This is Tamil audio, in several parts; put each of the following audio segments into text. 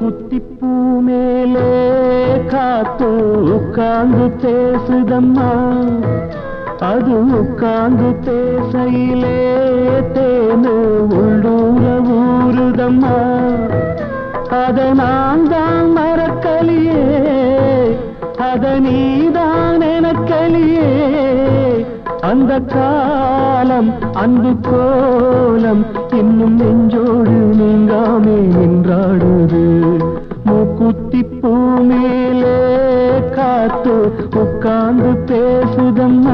மூக்குத்திப்பூ மேலே காத்து உட்கார்ந்து பேசுதம்மா அது உட்கார்ந்து பேசையிலே தேனு உள்ளூர ஊறுதம்மா அத நான் தான் மறக்கலியே அத நீதான் எனக்கலியே அந்த காலம் அன்பு கோலம் இன்னும் நெஞ்சோடு நீங்காமே நின்றாடுது மூக்குத்தி பூ மேலே காத்து உட்கார்ந்து பேசுதம்மா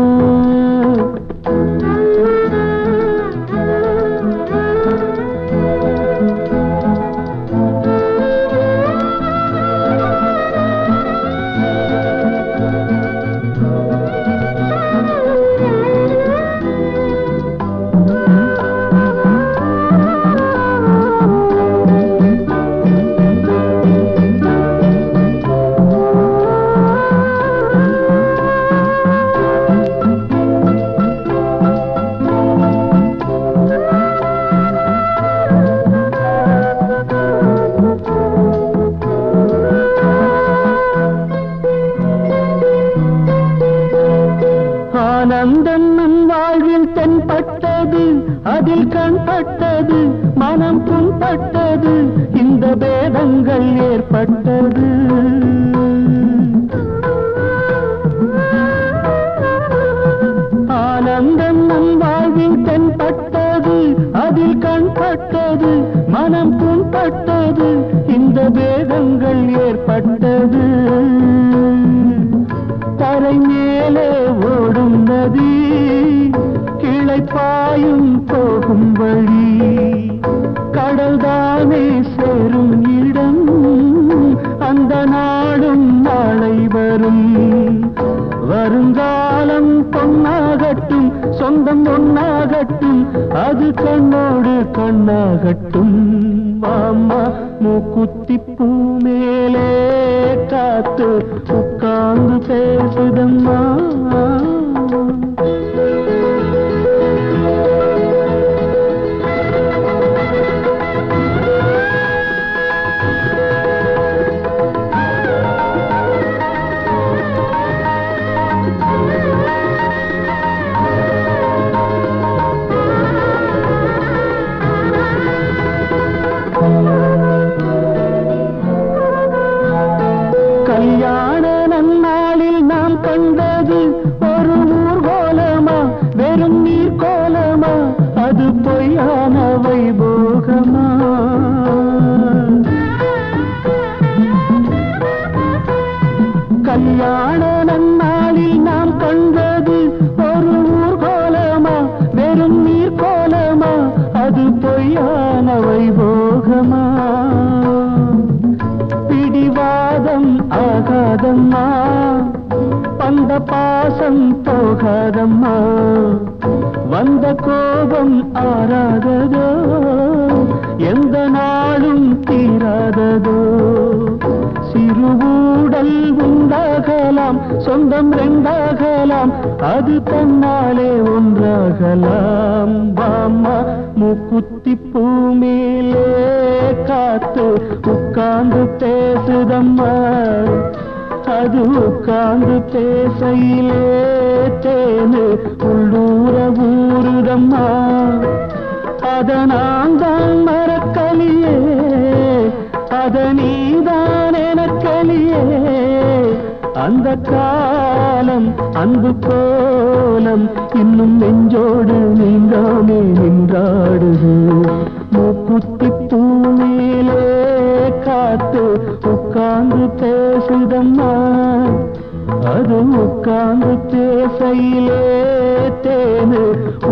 ஆனந்தம் நம் வாழ்வில் தென்பட்டது அதில் கண்பட்டது மனம் புண்பட்டது இந்த பேதங்கள் ஏற்பட்டது ஆனந்தம் நம் வாழ்வில் தென்பட்டது அதில் கண்பட்டது மனம் புண்பட்டது இந்த பேதங்கள் ஏற்பட்டது தரை மேலே ஓடும் நதி கிளை பாயும் போகும் வழி கடல் தானே சேரும் இடம் அந்த நாடும் நாளை வரும் வருங்காலம் பொன்னாகட்டும் சொந்தம் ஒன்னாகட்டும் அது கண்ணோடு கண்ணாகட்டும் மாமா மூக்குத்தி பூ மேலே காத்து உட்கார்ந்து பேசுதம்மா கல்யாண நன்னாளில் நாம் கண்டது ஒரு ஊர்கோலமா வெறும் நீர் கோலமா அது பொய்யான வைபோகமா கல்யாண நன்னாளில் நாம் கண்டது ஒரு ஊர்கோலமா வெறும் நீர் கோலமா அது பொய்யான வைபோகமா பிடிவாதம் ஆகாதம்மா பந்த பாசம் போகாதம்மா வந்த கோபம் ஆறாததோ எந்த நாளும் தீராததோ சிறுவூடல் உண்டாகலாம் சொந்தம் ரெண்டாகலாம் அது தன்னாலே ஒன்றாகலாம் பாமா மூக்குத்தி பூ மேலே காத்து உட்கார்ந்து பேசுதம்மா அது உட்கார்ந்து பேசையிலே தேனு உள்ளூர ஊருதம்மா அத நான் தான் மறக்கலியே அத நீதான் எனக்கலியே அந்த காலம் அன்பு கோலம் இன்னும் நெஞ்சோடு நீங்காமே நின்றாடுது மூக்குத்தி பூமியிலே காத்து உட்கார்ந்து பேசுதம்மா அது உட்கார்ந்து பேசையிலே தேனு